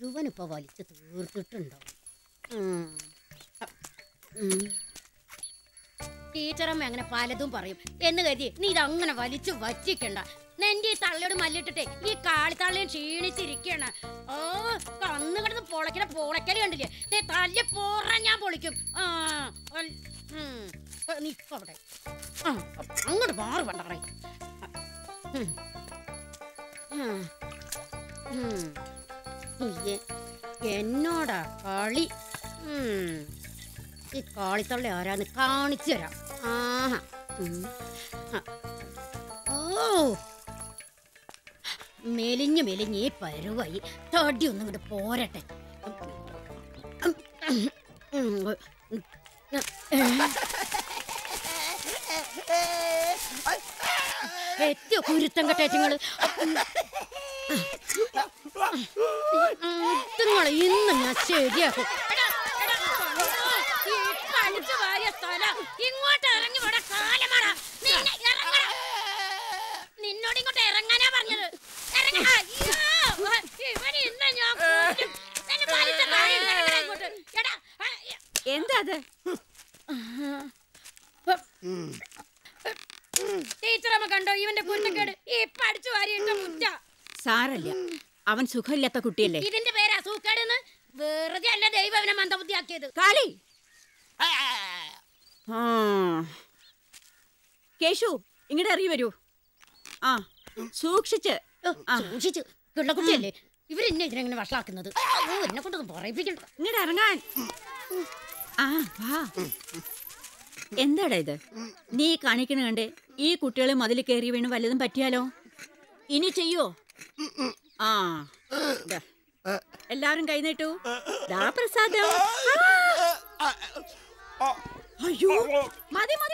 മുഴുവൻ ഇപ്പൊ വലിച്ചു തീർത്തിട്ടുണ്ടാവും ഉം. ഉം. ടീച്ചറമ്മ അങ്ങനെ പലതും പറയും എന്ന് കരുതി നീ ഇതങ്ങനെ വലിച്ചു വച്ചിക്കണ്ട നിന്റെ ഈ തള്ളയോട് മല്ലിട്ടിട്ടേ ഈ കാളിത്തള്ളയും ക്ഷീണിച്ചിരിക്കണ ഓ കന്ന് കിടന്ന് പൊളക്കണ പൊളക്കല് കണ്ടില്ലേ ദേ തല്ല് പോറ ഞാൻ പൊളിക്കും ആ അൽ- ഉം. ഏ, നീ ഇപ്പൊ അവിടെ ആ, അങ്ങോട്ട് മാറി വേണ്ടറേ എന്നോടാ കളി ഉം. ഈ കാളിത്തള്ളി ആരാന്ന് കാണിച്ചു തരാം ആഹാ ഉം. ആ. ഓ മെലിഞ്ഞ് മെലിഞ്ഞ് ഈ പരുവായി തടി ഒന്നും ഇങ്ങോട്ട് പോരട്ടെ എത്തിയോ കുരുത്തം കെട്ടേറ്റങ്ങള് നിങ്ങളെ ഇന്ന് ഞാൻ ശരിയാക്കും എടാ, എടാ, കണ്ടോ? ഈ കളിച്ച് വാരിയ സ്ഥലം. ഇങ്ങോട്ട് ഇറങ്ങി ഇവിടെ കാലമാടാ. നിന്നെ ഇറങ്ങടാ. നിന്നോട് ഇങ്ങോട്ട് ഇറങ്ങാനാ പറഞ്ഞത് ഇറങ്ങ. അയ്യോ, ഇവനെ ഇന്ന് ഞാൻ കൊല്ലും. നിന്നെ വലിച്ച താഴെ ഇറങ്ങടാ ഇങ്ങോട്ട്. എടാ, ആ, എന്താ അത് ടീച്ചറമ്മ കണ്ടോ ഇവന്റെ കുരുത്തക്കേട് ഈ പഠിച്ചു വാരിയിട്ട മുറ്റ സാരല്ല അവൻ സുഖമില്ലാത്ത കുട്ടിയല്ലേ ഇതിന്റെ പേരാ സൂക്കേടെന്ന് വെറുതെ അല്ല ദൈവം അവനെ മന്ദബുദ്ധിയാക്കിയത് കാളി ആ. കേശു ഇങ്ങോട്ട് ഇറങ്ങി വരൂ ആ സൂക്ഷിച്ച് ഓ, ആ. സൂക്ഷിച്ചു പിള്ളക്കുട്ടിയല്ലേ ഇവരെന്നെ ഇതിനെങ്ങനെ വഷളാക്കുന്നത് ഓ എന്നെ കൊണ്ടൊന്നും പറയിപ്പിക്കണ്ട ഇങ്ങോട്ട് ഇറങ്ങാൻ ആ വാ എന്താടാ ഇത് നീ കാണിക്കണ കണ്ട് ഈ കുട്ടികൾ മതിൽ കയറി വീണ് വല്ലതും പറ്റിയാലോ ഇനി ചെയ്യോ ആ ദാ. എല്ലാരും കൈ നീട്ടു ദാ പ്രസാദം ആ. അയ്യോ മതി മതി